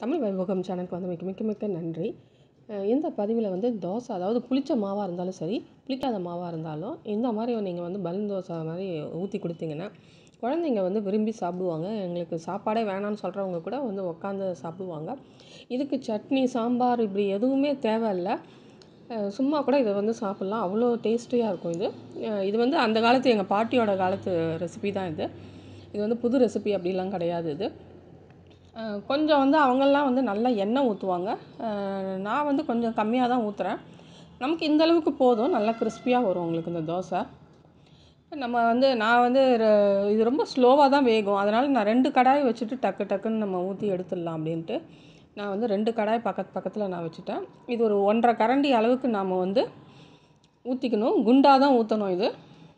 தமிழ் வைபோகம் சேனலுக்கு வந்து மிக்க மிக்க மிக்க நன்றி அஹ் இந்த பதிவில் வந்து தோசை அதாவது புளிச்ச மாவாக இருந்தாலும் சரி புளிக்காத மாவாக இருந்தாலும் இந்த மாதிரி நீங்கள் வந்து பன் தோசை மாதிரி ஊற்றி கொடுத்தீங்கன்னா குழந்தைங்க வந்து விரும்பி சாப்பிடுவாங்க எங்களுக்கு சாப்பாடே வேணாம்னு சொல்கிறவங்க கூட வந்து உட்காந்து சாப்பிடுவாங்க இதுக்கு சட்னி சாம்பார் இப்படி எதுவுமே தேவையில்ல அஹ் சும்மா கூட இதை வந்து சாப்பிட்லாம் அவ்வளோ டேஸ்டியாக இருக்கும் இது அஹ் இது வந்து அந்த காலத்து எங்கள் பாட்டியோட காலத்து ரெசிபி தான் இது இது வந்து புது ரெசிபி அப்படிலாம் கிடையாது இது அஹ் கொஞ்சம் வந்து அவங்கெல்லாம் வந்து நல்லா எண்ணெய் ஊற்றுவாங்க நான் வந்து கொஞ்சம் கம்மியாக தான் ஊற்றுறேன் நமக்கு இந்த அளவுக்கு போதும் நல்லா கிறிஸ்பியாக வரும் உங்களுக்கு இந்த தோசை நம்ம வந்து நான் வந்து ர- இது ரொம்ப ஸ்லோவாக தான் வேகும் அதனால் நான் ரெண்டு கடாய் வச்சுட்டு டக்கு டக்குன்னு நம்ம ஊற்றி எடுத்துடலாம் அப்படின்ட்டு நான் வந்து ரெண்டு கடாய் பக்கத்து பக்கத்தில் நான் வச்சுட்டேன் இது ஒரு ஒன்றரை கரண்டி அளவுக்கு நாம் வந்து ஊற்றிக்கணும் குண்டாக தான் ஊற்றணும் இது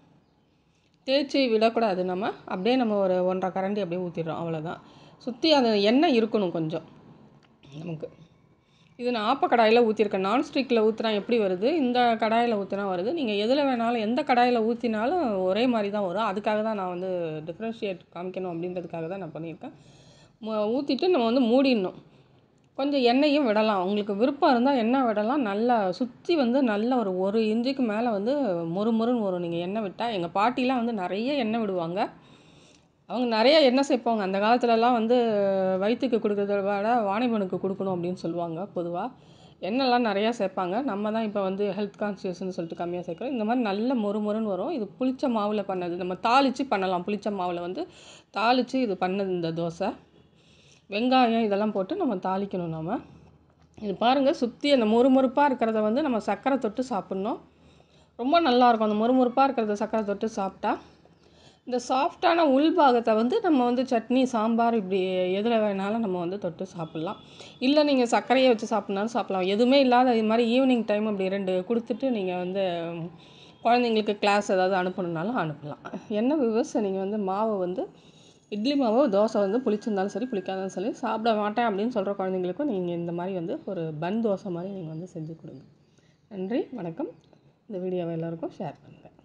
தேய்ச்சி விடக்கூடாது நம்ம அப்படியே நம்ம ஒரு ஒன்றரை கரண்டி அப்படியே ஊற்றிடுறோம் அவ்வளோதான் சுற்றி அந்த எண்ணெய் இருக்கணும் கொஞ்சம் நமக்கு இது நான் ஆப்ப கடாயில் ஊற்றிருக்கேன் நான்ஸ்டிக்கில் ஊற்றினா எப்படி வருது இந்த கடாயில் ஊற்றினா வருது நீங்கள் எதில் வேணாலும் எந்த கடாயில் ஊற்றினாலும் ஒரே மாதிரி தான் வரும் அதுக்காக தான் நான் வந்து டிஃப்ரென்ஷியேட் காமிக்கணும் அப்படின்றதுக்காக தான் நான் பண்ணியிருக்கேன் ஊற்றிட்டு நம்ம வந்து மூடிடணும் கொஞ்சம் எண்ணெயும் விடலாம் உங்களுக்கு விருப்பம் இருந்தால் எண்ணெய் விடலாம் நல்லா சுற்றி வந்து நல்ல ஒரு ஒரு இன்ச்சுக்கு மேலே வந்து மொறு மொறுன்னு வரும் நீங்கள் எண்ணெய் விட்டால் எங்கள் பாட்டிலாம் வந்து நிறைய எண்ணெய் விடுவாங்க அவங்க நிறைய எண்ணெய் சேர்ப்பாங்க அந்த காலத்துலலாம் வந்து வயிற்றுக்கு கொடுக்குறத விட வாணிபனுக்கு கொடுக்கணும் அப்படின்னு சொல்லுவாங்க பொதுவாக எண்ணெய்லாம் நிறையா சேர்ப்பாங்க நம்ம தான் இப்போ வந்து ஹெல்த் கான்சியஸ்னு சொல்லிட்டு கம்மியாக சேர்க்குறோம் இந்த மாதிரி நல்ல மொறு மொறுன்னு வரும் இது புளிச்ச மாவில் பண்ணது நம்ம தாளித்து பண்ணலாம் புளிச்ச மாவில் வந்து தாளித்து இது பண்ணது இந்த தோசை வெங்காயம் இதெல்லாம் போட்டு நம்ம தாளிக்கணும் நம்ம இது பாருங்கள் சுற்றி அந்த மொறுமொறுப்பாக இருக்கிறத வந்து நம்ம சர்க்கரை தொட்டு சாப்பிட்ணும் ரொம்ப நல்லாயிருக்கும் அந்த மொறுமொறுப்பாக இருக்கிறத சர்க்கரை தொட்டு சாப்பிட்டா இந்த சாஃப்டான உள்பாகத்தை வந்து நம்ம வந்து சட்னி சாம்பார் இப்படி எதில் வேணாலும் நம்ம வந்து தொட்டு சாப்பிட்லாம் இல்லை நீங்கள் சர்க்கரையை வச்சு சாப்பிட்னாலும் சாப்பிட்லாம் எதுவுமே இல்லாத இது மாதிரி ஈவினிங் டைம் அப்படி ரெண்டு கொடுத்துட்டு நீங்கள் வந்து குழந்தைங்களுக்கு கிளாஸ் ஏதாவது அனுப்பணுன்னாலும் அனுப்பலாம் என்ன விவஸ் நீங்கள் வந்து மாவை வந்து இட்லி மாவு தோசை வந்து புளிச்சிருந்தாலும் சரி புளிக்காதாலும் சரி சாப்பிட மாட்டேன் அப்படின்னு சொல்கிற குழந்தைங்களுக்கும் நீங்கள் இந்த மாதிரி வந்து ஒரு பன் தோசை மாதிரி நீங்கள் வந்து செஞ்சு கொடுங்க நன்றி வணக்கம் இந்த வீடியோவை எல்லாருக்கும் ஷேர் பண்ணுங்கள்